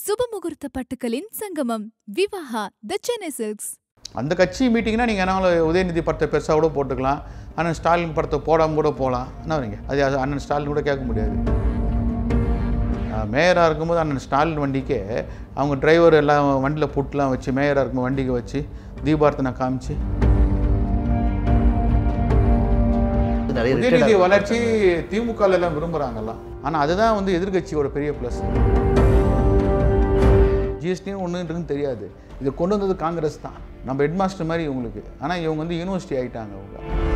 சுபமுகூர்த்த பட்டுக்களின் சங்கமம் விவாஹா த சென்னை சில்க்ஸ் அந்த கட்சி மீட்டிங்னா நீங்கள் என்னால் உதயநிதி படத்தை பெருசாக கூட போட்டுக்கலாம் அண்ணன் ஸ்டாலின் படத்தை போடாமல் கூட போகலாம் என்ன வரீங்க அது அது அண்ணன் ஸ்டாலின் கூட கேட்க முடியாது மேயராக இருக்கும்போது அண்ணன் ஸ்டாலின் வண்டிக்கே அவங்க டிரைவர் எல்லாம் வண்டியில் புட்டுலாம் வச்சு மேயராக இருக்கும்போது வண்டிக்கு வச்சு தீபார்த்தனை காமிச்சு நிறைய உதயநிதி retired வளர்ச்சி திமுகல எல்லாம் விரும்புகிறாங்கல்லாம் ஆனால் அதுதான் வந்து எதிர்க்கட்சியோட பெரிய ப்ளஸ் ஜிஎஸ்டின்னு ஒன்று இருக்குன்னு தெரியாது இதை கொண்டு வந்தது காங்கிரஸ் தான் நம்ம ஹெட்மாஸ்டர் மாதிரி இவங்களுக்கு ஆனால் இவங்க வந்து யூனிவர்சிட்டி ஆகிட்டாங்க அவங்க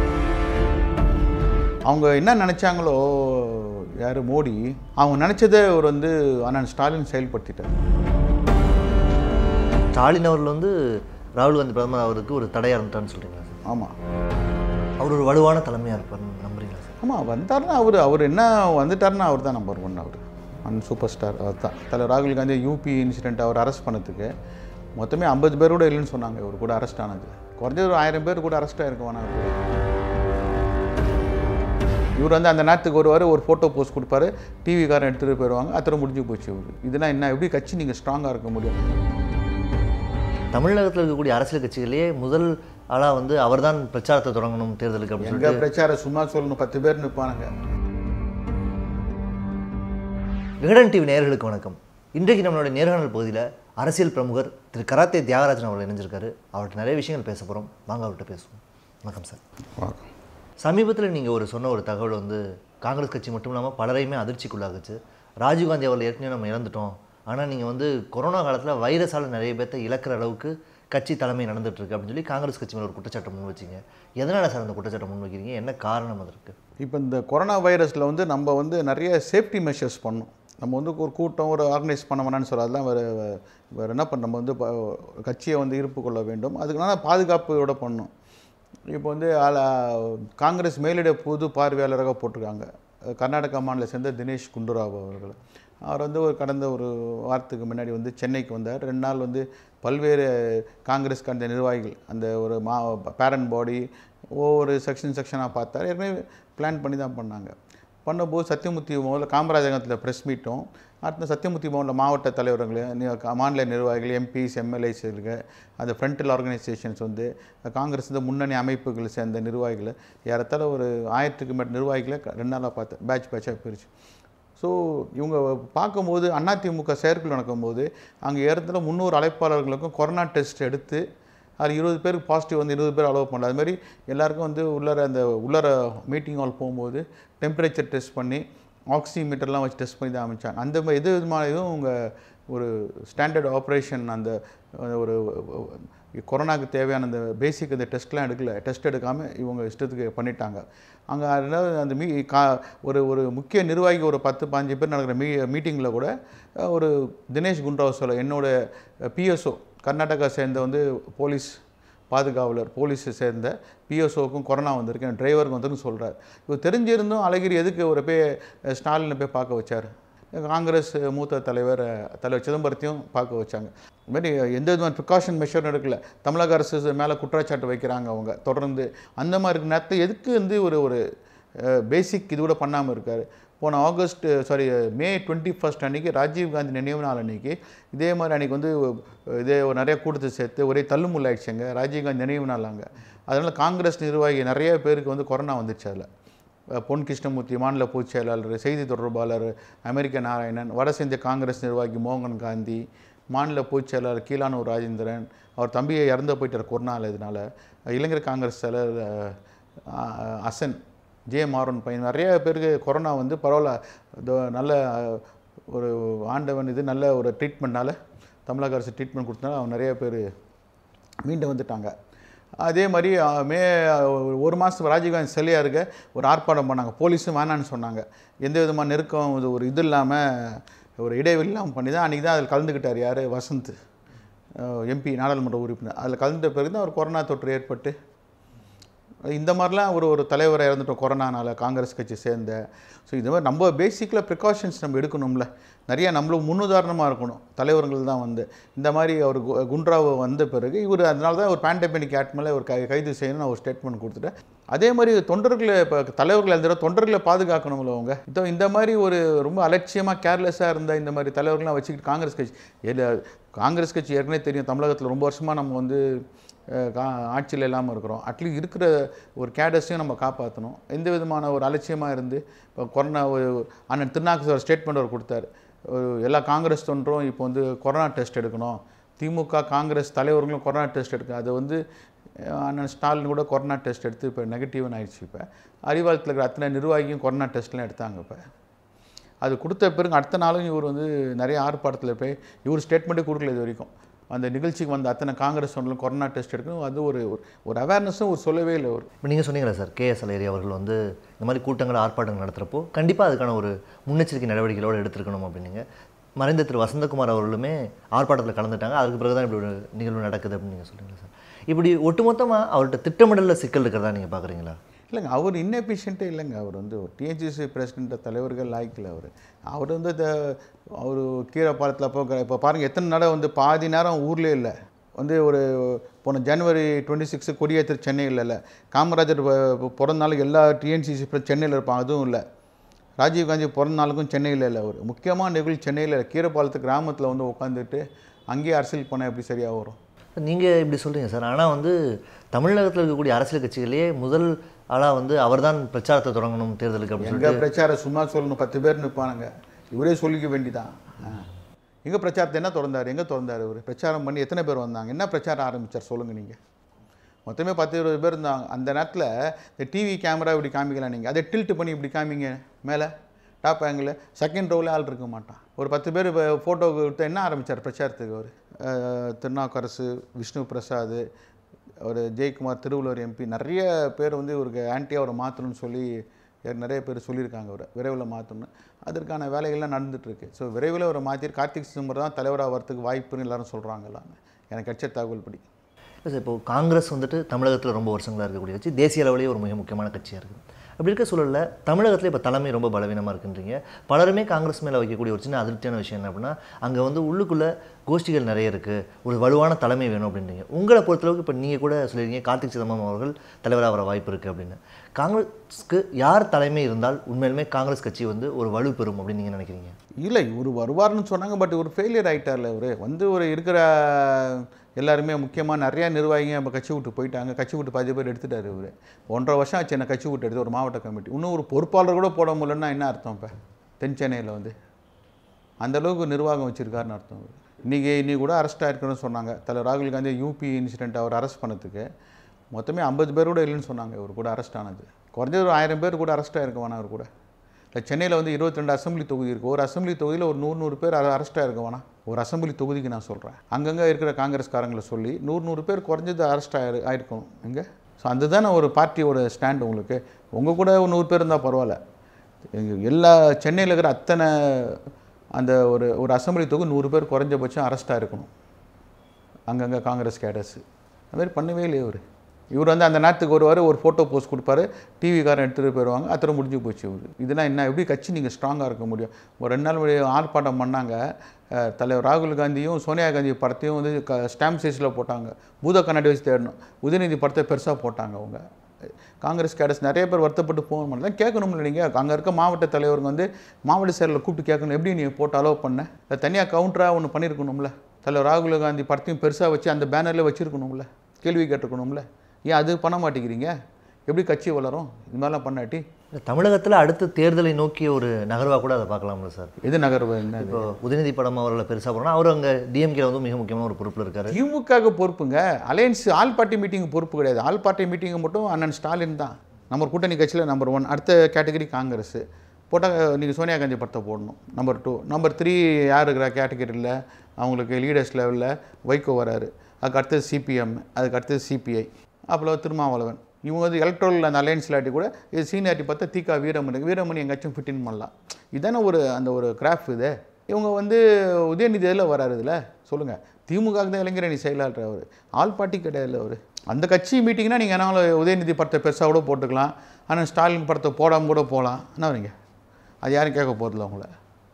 அவங்க என்ன நினச்சாங்களோ யார் மோடி அவங்க நினச்சதை அவர் வந்து அண்ணன் ஸ்டாலின் செயல்படுத்திட்டார் ஸ்டாலின் அவர்கள் வந்து ராகுல் காந்தி பிரதமர் அவருக்கு ஒரு தடையாக இருந்துட்டான்னு சொல்கிறீங்களா சார் ஆமாம் அவர் ஒரு வலுவான தலைமையாக இருப்பார்னு நம்புறீங்களா சார் ஆமாம் வந்தார்னா அவர் அவர் என்ன வந்துட்டார்னா அவர் தான் நம்பர் ஒன் அவர் அன் சூப்பர் ஸ்டார் அவர் தான் தலைவர் ராகுல் காந்தி யூபி இன்சிடென்ட் அவர் அரெஸ்ட் பண்ணதுக்கு மொத்தமே ஐம்பது பேர் கூட இல்லைன்னு சொன்னாங்க இவர் கூட அரெஸ்ட் ஆனது குறைஞ்சது ஒரு ஆயிரம் பேர் கூட அரெஸ்ட் ஆகிருக்க வேணாம் இவரு. இவர் வந்து அந்த நேரத்துக்கு வருவார் ஒரு ஃபோட்டோ போஸ்ட் கொடுப்பாரு டிவிக்காரன் எடுத்துகிட்டு போயிடுவாங்க அத்தனை முடிஞ்சு போச்சு இவர் இதெல்லாம் என்ன எப்படி கட்சி நீங்கள் ஸ்ட்ராங்காக இருக்க முடியும் தமிழகத்தில் இருக்கக்கூடிய அரசியல் கட்சிகளே முதல் ஆளாக வந்து அவர்தான் பிரச்சாரத்தை தொடங்கணும் தேர்தலுக்கு அப்படின்னு எங்கள் சொல்லிட்டு பிரச்சாரம் சும்மா சொல்லணும் பத்து பேர் நிற்பானுங்க விகடன் டிவி நேயர்களுக்கு வணக்கம் இன்றைக்கு நம்மளுடைய நேர்காணல் பகுதியில் அரசியல் பிரமுகர் திரு கராத்தே தியாகராஜன் அவர்கள் இணைஞ்சிருக்காரு அவர்கிட்ட நிறைய விஷயங்கள் பேச போகிறோம் வாங்க அவர்கிட்ட பேசுவோம் வணக்கம் சார் வணக்கம். சமீபத்தில் நீங்கள் ஒரு சொன்ன ஒரு தகவல் வந்து காங்கிரஸ் கட்சி மட்டும் இல்லாமல் பலரையுமே அதிர்ச்சிக்குள்ளாகுச்சு ராஜீவ்காந்தி அவர்கள் ஏற்கனவே நம்ம இழந்துட்டோம் ஆனால் நீங்கள் வந்து கொரோனா காலத்தில் வைரஸால் நிறைய பேர்த்த இழக்கிற அளவுக்கு கட்சி தலைமை நடந்துட்டு இருக்கு அப்படின்னு சொல்லி காங்கிரஸ் கட்சி மேலே ஒரு குற்றச்சாட்டை முன் வச்சிங்க எதனால் சார் அந்த குற்றச்சாட்டை முன் வைக்கிறீங்க என்ன காரணம் அதற்கு இப்போ இந்த கொரோனா வைரஸில் வந்து நம்ம வந்து நிறைய சேஃப்டி மெஷர்ஸ் பண்ணோம் நம்ம வந்து ஒரு கூட்டம் ஒரு ஆர்கனைஸ் பண்ண வேணாம்னு சொல்ல அதெல்லாம் வேறு வேறு என்ன பண்ண நம்ம வந்து ப- கட்சியை வந்து இருப்பு கொள்ள வேண்டும் அதுக்குனால பாதுகாப்போட பண்ணோம் இப்போ வந்து ஆள- காங்கிரஸ் மேலிட பொது பார்வையாளராக போட்டிருக்காங்க கர்நாடகா மாநில சேர்ந்த தினேஷ் குண்டுராவ் அவர்கள் அவர் வந்து ஒரு கடந்த ஒரு வாரத்துக்கு முன்னாடி வந்து சென்னைக்கு வந்தார் ரெண்டு நாள் வந்து பல்வேறு காங்கிரஸ் கண்ட நிர்வாகிகள் அந்த ஒரு மா பேரண்ட் பாடி ஒவ்வொரு செக்ஷன் செக்ஷனாக பார்த்தார் ஏற்கனவே பிளான் பண்ணி தான் பண்ணாங்க பண்ணும்போது சத்தியமூர்த்தி பவனில் காமராஜகத்தில் ப்ரெஸ் மீட்டும் அடுத்த சத்தியமூர்த்தி பவனில் மாவட்ட தலைவர்கள் நி- க- மாநில நிர்வாகிகள் எம்பிஸ் எம்எல்ஏஸ் இருக்கு அந்த ஃப்ரண்டல் ஆர்கனைசேஷன்ஸ் வந்து காங்கிரஸ் இந்த முன்னணி அமைப்புகள் சேர்ந்த நிர்வாகிகள் ஏறத்தாழ ஒரு ஆயிரத்துக்கு மேற்பட்ட நிர்வாகிகளை க- ரெண்டு நாளாக பார்த்தேன் பேட்ச் பேட்சாக பிரிச்சு ஸோ இவங்க பார்க்கும்போது அதிமுக செயற்குழு நடக்கும்போது அங்கே ஏறத்தாழ முந்நூறு அழைப்பாளர்களுக்கும் கொரோனா டெஸ்ட் எடுத்து அதில் இருபது பேருக்கு பாசிட்டிவ் வந்து இருபது பேர் அலோவ் பண்ணல அது மாதிரி எல்லாருக்கும் வந்து உள்ளர அந்த உள்ளர மீட்டிங் ஹால் போகும்போது டெம்பரேச்சர் டெஸ்ட் பண்ணி ஆக்சிமீட்டர்லாம் வச்சு டெஸ்ட் பண்ணி தான் அமைச்சாங்க அந்த மாதிரி எது விதமான இதுவும் உங்க ஒரு ஸ்டாண்டர்ட் ஆப்ரேஷன் அந்த அஹ், ஒரு கொரோனாக்கு தேவையான அந்த பேசிக் அந்த டெஸ்ட்லாம் எடுக்கல டெஸ்ட் எடுக்காமல் இவங்க இஷ்டத்துக்கு பண்ணிட்டாங்க அங்கே அதனால அந்த மீ கா ஒரு ஒரு முக்கிய நிர்வாகி ஒரு பத்து பாஞ்சு பேர் நடக்கிற மீ மீட்டிங்கில் கூட அஹ், ஒரு தினேஷ் குண்டாவ் சொல்ல என்னோட பிஎஸ்ஓ கர்நாடகா சேர்ந்த வந்து போலீஸ் பாதுகாவலர் போலீஸை சேர்ந்த பிஎஸ்ஓக்கும் கொரோனா வந்திருக்கு என் டிரைவருக்கு வந்திருக்குன்னு சொல்கிறார் இவர் தெரிஞ்சிருந்தும் அழகிரி எதுக்கு ஒரு போய் அஹ், ஸ்டாலினை போய் பார்க்க வச்சார் காங்கிரஸ் மூத்த தலைவர் அஹ், தலைவர் சிதம்பரத்தையும் பார்க்க வச்சாங்க இது மாதிரி எந்த விதமான ப்ரிகாஷன் மெஷரும் எடுக்கல தமிழக அரசு மேலே குற்றச்சாட்டு வைக்கிறாங்க அவங்க தொடர்ந்து அந்த மாதிரி இருக்க நேரத்தில் எதுக்கு வந்து ஒரு ஒரு பேசிக் இது கூட பண்ணாமல் இருக்கார் போன August sorry May twenty first அன்றைக்கி ராஜீவ்காந்தி நினைவு நாள் அன்றைக்கி இதே மாதிரி அன்றைக்கி வந்து அஹ், இதே ஒரு நிறைய கூட்டத்தை சேர்த்து ஒரே தள்ளுமுள்ள ஆயிடுச்சுங்க ராஜீவ்காந்தி நினைவு நாள் அங்கே அதனால் காங்கிரஸ் நிர்வாகி நிறைய பேருக்கு வந்து கொரோனா வந்துச்சு அதில் அஹ், பொன் கிருஷ்ணமூர்த்தி மாநில பொதுச் செயலாளர் செய்தி தொடர்பாளர் அமெரிக்க நாராயணன் வட இந்திய காங்கிரஸ் நிர்வாகி மோகன் காந்தி மாநில பொதுச் செயலாளர் கீழானூர் ராஜேந்திரன் அவர் தம்பியை இறந்து போயிட்டார் கொரோனாவில் இதனால் இளைஞர் காங்கிரஸ் தலைவர் அஹ், அஹ், அசன் ஜே மாறன் பையன் நிறைய பேருக்கு கொரோனா வந்து பரவாயில்ல இதோ நல்ல அஹ், ஒரு ஆண்டவன் இது நல்ல ஒரு ட்ரீட்மெண்ட்னால தமிழக அரசு ட்ரீட்மெண்ட் கொடுத்தனால அவங்க நிறைய பேர் மீண்டு வந்துட்டாங்க அதே மாதிரி அஹ், மே அஹ், ஒரு மாதம் ராஜீவ்காந்தி சிலையாக இருக்க ஒரு ஆர்ப்பாட்டம் பண்ணாங்க போலீஸும் வேணான்னு சொன்னாங்க எந்த விதமான நெருக்கம் இது ஒரு இது இல்லாமல் ஒரு இடைவெளி இல்லாமல் பண்ணி தான் அன்றைக்கி தான் அதில் கலந்துக்கிட்டார் யார் வசந்த் எம்பி நாடாளுமன்ற உறுப்பினர் அதில் கலந்துட்ட பிறகு தான் ஒரு கொரோனா தொற்று ஏற்பட்டு இந்த மாதிரிலாம் ஒரு ஒரு தலைவரை இறந்துட்டோம் கொரோனானால காங்கிரஸ் கட்சி சேர்ந்த ஸோ இது மாதிரி நம்ம பேசிக்கில் ப்ரிகாஷன்ஸ் நம்ம எடுக்கணும்ல நிறைய நம்மளும் முன்னுதாரணமாக இருக்கணும் தலைவர்கள் தான் வந்து இந்த மாதிரி அவர் கு- குண்ட்ராவு வந்த பிறகு இவர் அதனால தான் ஒரு பேண்டமிக் ஆக்ட் மேலே ஒரு கை கைது செய்யணும்னு ஒரு ஸ்டேட்மெண்ட் கொடுத்துட்டேன் அதே மாதிரி தொண்டர்களை இப்போ தலைவர்கள் அந்த தொண்டர்களை பாதுகாக்கணும்ல அவங்க இதோ இந்த மாதிரி ஒரு ரொம்ப அலட்சியமாக கேர்லெஸ்ஸாக இருந்த இந்த மாதிரி தலைவர்கள்லாம் வச்சுக்கிட்டு காங்கிரஸ் கட்சி எது காங்கிரஸ் கட்சி ஏற்கனவே தெரியும் தமிழகத்தில் ரொம்ப வருஷமாக நம்ம வந்து அஹ், கா ஆட்சியில் இல்லாமல் இருக்கிறோம் அட்லீஸ்ட் இருக்கிற ஒரு கேடஸையும் நம்ம காப்பாற்றணும் எந்த விதமான ஒரு அலட்சியமாக இருந்து இப்போ கொரோனா ஒரு அண்ணன் திருநாக்கு ஒரு ஸ்டேட்மெண்ட் அவர் கொடுத்தாரு ஒரு எல்லா காங்கிரஸ் தொண்டரும் இப்போ வந்து கொரோனா டெஸ்ட் எடுக்கணும் திமுக காங்கிரஸ் தலைவர்களும் கொரோனா டெஸ்ட் எடுக்க அது வந்து அஹ், அண்ணன் ஸ்டாலின் கூட கொரோனா டெஸ்ட் எடுத்து இப்போ நெகட்டிவ்னு ஆயிடுச்சு இப்போ அறிவாலயத்தில் இருக்கிற அத்தனை நிர்வாகியும் கொரோனா டெஸ்ட்லாம் எடுத்தாங்க இப்போ அது கொடுத்த பிறகு அடுத்த நாளும் இவர் வந்து நிறைய ஆர்ப்பாட்டத்தில் போய் இவர் ஸ்டேட்மெண்ட்டே கொடுக்கல இது வரைக்கும் அந்த நிகழ்ச்சிக்கு வந்த அத்தனை காங்கிரஸ் தொண்டர்களும் கொரோனா டெஸ்ட் எடுக்கணும் அது ஒரு ஒரு- ஒரு அவேர்னஸும் ஒரு சொல்லவே இல்லை ஒரு இப்போ நீங்கள் சொன்னீங்களா சார் கேஎஸ் அலேரி அவர்கள் வந்து இந்த மாதிரி கூட்டங்கள் ஆர்ப்பாட்டங்கள் நடத்துகிறப்போ கண்டிப்பாக அதுக்கான ஒரு முன்னெச்சரிக்கை நடவடிக்கைகளோடு எடுத்திருக்கணும் அப்படின்னீங்க மறைந்த திரு வசந்தகுமார் அவர்களுமே ஆர்ப்பாட்டத்தில் கலந்துட்டாங்க அதுக்கு பிறகு தான் இப்படி ஒரு நிகழ்வு நடக்குது அப்படின்னு நீங்கள் சொல்றீங்களா சார் இப்படி ஒட்டுமொத்தமாக அவர்கிட்ட திட்டமிடலில் சிக்கல் இருக்கிறதா நீங்கள் பார்க்குறீங்களா இல்லைங்க அவர் இன்னெஃபிஷியண்ட்டே இல்லைங்க அவர் வந்து டிஎன்சிசி பிரசிடென்ட் தலைவர்கள் லாய்க்கல அவர் அவர் வந்து அவர் கீரை பாலத்தில் அப்போ இப்போ பாருங்கள் எத்தனை நட வந்து பாதி நேரம் ஊர்லேயே இல்லை வந்து ஒரு போன ஜனவரி டுவெண்ட்டி சிக்ஸு கொடியேற்ற சென்னையில் இல்லை காமராஜர் ப- பிறந்த நாளுக்கு எல்லா டிஎன்சிசி சென்னையில் இருப்பாங்க அதுவும் இல்லை ராஜீவ்காந்தி பிறந்த நாளுக்கும் சென்னையில் இல்லை அவர் முக்கியமான நிகழ்ச்சி சென்னையில் இல்லை கீரைப்பாலத்து கிராமத்தில் வந்து உட்காந்துட்டு அங்கேயே அரசியல் பண்ணால் எப்படி சரியாக வரும் நீங்கள் இப்படி சொல்கிறீங்க சார் ஆனால் வந்து தமிழகத்தில் இருக்கக்கூடிய அரசியல் கட்சிகளே முதல் ஆளாக வந்து அவர்தான் பிரச்சாரத்தை தொடங்கணும் தேர்தலுக்கு அப்படின்னு எங்க பிரச்சாரம் சும்மா சொல்லணும் பத்து பேர் நிற்பானுங்க இவரே சொல்லிக்க வேண்டிதான் எங்க பிரச்சாரத்தை என்ன திறந்தாரு எங்க திறந்தாரு இவர் பிரச்சாரம் பண்ணி எத்தனை பேர் வந்தாங்க என்ன பிரச்சாரம் ஆரம்பிச்சார் சொல்லுங்க நீங்க மொத்தமே பத்து இருபது பேர் இருந்தாங்க அந்த நேரத்தில் இந்த டிவி கேமரா இப்படி காமிக்கலாம் நீங்கள் அதை டில்ட் பண்ணி இப்படி காமிங்க மேலே டாப் ஆங்கிள் செகண்ட் ரோவில் ஆள் இருக்க மாட்டான் ஒரு பத்து பேர் ஃபோட்டோ கொடுத்து என்ன ஆரம்பிச்சார் பிரச்சாரத்துக்கு அவர் திருநாக்கரசு விஷ்ணு பிரசாத் அவர் ஜெயக்குமார் திருவள்ளுவர் எம்பி நிறைய பேர் வந்து இவருக்கு ஆன்டியாக அவரை மாற்றணும்னு சொல்லி ஏ- நிறைய பேர் சொல்லியிருக்காங்க அவரை விரைவில் மாற்றணும் அதற்கான வேலைகள்லாம் நடந்துட்டுருக்கு ஸோ விரைவில் அவரை மாற்றி கார்த்திக் சிதம்பரம் தான் தலைவராக வரத்துக்கு வாய்ப்புன்னு எல்லாரும் சொல்கிறாங்க எல்லாமே எனக்கு கிடைச்ச தகவல் படி இல்லை சார் இப்போ காங்கிரஸ் வந்துட்டு தமிழகத்தில் ரொம்ப வருஷங்களாக இருக்கக்கூடிய கட்சி தேசிய அளவிலேயே ஒரு மிக முக்கியமான கட்சியாக இருக்குது அப்படி இருக்க சூழலில் தமிழகத்தில் இப்போ தலைமை ரொம்ப பலவீனமாக இருக்குன்றீங்க பலருமே காங்கிரஸ் மேலே வைக்கக்கூடிய ஒரு சின்ன அதிருப்தியான விஷயம் என்ன அப்படின்னா அங்கே வந்து உள்ளுக்குள்ளே கோஷ்டிகள் நிறைய இருக்குது ஒரு வலுவான தலைமை வேணும் அப்படின்றீங்க உங்களை பொறுத்தளவுக்கு இப்போ நீங்கள் கூட சொல்லியிருக்கீங்க கார்த்திக் சிதம்பரம் அவர்கள் தலைவராக வர வாய்ப்பு இருக்குது அப்படின்னு காங்கிரஸ்க்கு யார் தலைமை இருந்தால் உண்மையிலுமே காங்கிரஸ் கட்சி வந்து ஒரு வலு பெறும் அப்படின்னு நீங்கள் நினைக்கிறீங்க இல்லை இவர் வருவார்னு சொன்னாங்க பட் ஒரு ஃபெயிலியர் ஆகிட்டார்ல இவர் வந்து ஒரு இருக்கிற எல்லாருமே முக்கியமாக நிறையா நிர்வாகிங்க நம்ம கட்சி விட்டு போயிட்டாங்க கட்சி விட்டு பாதி பேர் எடுத்துட்டார் இவர் ஒன்றரை வருஷம் ஆச்சு என்ன கட்சி விட்டு எடுத்து ஒரு மாவட்ட கமிட்டி இன்னும் ஒரு பொறுப்பாளர் கூட போட முடியலன்னா என்ன அர்த்தம் இப்போ தென் சென்னையில் வந்து அந்த அளவுக்கு நிர்வாகம் வச்சுருக்காருன்னு அர்த்தம் இவரு. இன்னைக்கு இன்னைக்கு கூட அரெஸ்ட் ஆயிருக்குன்னு சொன்னாங்க தலைவர் ராகுல் காந்தி யூபி இன்சிடென்ட் அவர் அரெஸ்ட் பண்ணதுக்கு மொத்தமே ஐம்பது பேர் கூட இல்லைன்னு சொன்னாங்க இவர் கூட அரெஸ்ட் ஆனது குறைஞ்சது ஒரு ஆயிரம் பேர் கூட அரெஸ்ட் ஆயிருக்க வேணாம் அவர் கூட இல்லை சென்னையில் வந்து 22 அசெம்பிளி தொகுதி இருக்குது ஒரு அசெம்பிளி தொகுதியில் ஒரு நூறு நூறு பேர் அரெஸ்ட் ஆயிருக்க வேணாம் ஒரு அசெம்பிளி தொகுதிக்கு நான் சொல்கிறேன் அங்கங்கே இருக்கிற காங்கிரஸ்காரங்களை சொல்லி நூறு நூறு பேர் குறைஞ்சது அரெஸ்ட் ஆயிரு ஆயிருக்கணும் எங்கே ஸோ அதுதானே ஒரு பார்ட்டியோட ஸ்டாண்ட் உங்களுக்கு உங்கள் கூட ஒரு நூறு பேர் இருந்தால் பரவாயில்ல எங்க எல்லா சென்னையில் இருக்கிற அத்தனை அந்த ஒரு ஒரு அசெம்பிளி தொகுதி நூறு பேர் குறைஞ்சபட்சம் அரெஸ்ட்டாக இருக்கணும் அங்கங்கே காங்கிரஸ் கேடர்ஸு அது மாதிரி பண்ணவே இல்லையே இவர் இவர் வந்து அந்த நேரத்துக்கு வருவார் ஒரு ஃபோட்டோ போஸ்ட் கொடுப்பாரு டிவிக்காரன் எடுத்துகிட்டு போயிடுவாங்க அத்தனை முடிஞ்சு போச்சு இவர் இதெல்லாம் என்ன எப்படி கட்சி நீங்கள் ஸ்ட்ராங்காக இருக்க முடியும் ஒரு ரெண்டு நாள் முன்னாடி ஆர்ப்பாட்டம் பண்ணாங்க அஹ், தலைவர் ராகுல் காந்தியும் சோனியா காந்தி படத்தையும் வந்து க ஸ்டாம்ப் சைஸில் போட்டாங்க பூத கண்ணாடி வச்சு தேடணும் உதயநிதி படத்தை பெருசாக போட்டாங்க அவங்க காங்கிரஸ் கேடர்ஸ் நிறைய பேர் வருத்தப்பட்டு போக மாட்டேன் கேட்கணும்ல நீங்கள் அங்கே இருக்க மாவட்ட தலைவருங்க வந்து மாவட்ட செயலில் கூப்பிட்டு கேட்கணும் எப்படி நீ போட்டு அலோவ் பண்ண இல்லை தனியாக கவுண்டராக ஒன்று பண்ணியிருக்கணும்ல தலைவர் ராகுல் காந்தி படத்தையும் பெருசாக வச்சு அந்த பேனரில் வச்சுருக்கணும்ல கேள்வி கேட்டிருக்கணும்ல ஏன் அது பண்ண மாட்டேங்கிறீங்க எப்படி கட்சி வளரும் இது மாதிரிலாம் பண்ணாட்டி தமிழகத்தில் அடுத்த தேர்தலை நோக்கிய ஒரு நகர்வாக கூட அதை பார்க்கலாம்ல சார் எது நகர்வு என்ன இது? இப்போ உதயநிதி படம் அவர்களை பெருசாக போகிறோம்னா அவர் அங்கே டிஎம்கேல வந்து மிக முக்கியமான ஒரு பொறுப்பில் இருக்காரு திமுக பொறுப்புங்க அலையன்ஸ் ஆல் பார்ட்டி மீட்டிங் பொறுப்பு கிடையாது ஆல் பார்ட்டி மீட்டிங் மட்டும் அண்ணன் ஸ்டாலின் தான் நம்ம கூட்டணி கட்சியில் நம்பர் ஒன் அடுத்த கேட்டகரி காங்கிரஸ் போட்டால் நீங்கள் சோனியா காந்தி படத்தை போடணும் நம்பர் டூ நம்பர் த்ரீ யார் இருக்கிற கேட்டகரியில் அவங்களுக்கு லீடர்ஸ் லெவலில் வைகோ வராரு அதுக்கு அடுத்தது சிபிஎம் அதுக்கு அடுத்தது சிபிஐ அப்புறம் திருமாவளவன் இவங்க வந்து எலக்ட்ரல் அந்த அலையன்ஸ் இல்லாட்டி கூட இது சீனியாரிட்டி பார்த்தா தீகா வீரமணி வீரமணி எங்காச்சும் ஃபிட்டின் பண்ணலாம் இதானே ஒரு அந்த ஒரு கிராஃப் இது இவங்க வந்து உதயநிதி இதில் வராரு இதில் சொல்லுங்கள் திமுக தான் இளைஞரணி செயலாளர் அவர் ஆல் பார்ட்டி கிடையாது அவர் அந்த கட்சி மீட்டிங்னா நீங்கள் என்ன உதயநிதி படத்தை பெருசாக கூட போட்டுக்கலாம் ஆனால் ஸ்டாலின் படத்தை போடாமல் கூட போகலாம் என்ன வரீங்க அது யாரும் கேட்க போகிறதில்ல உங்களை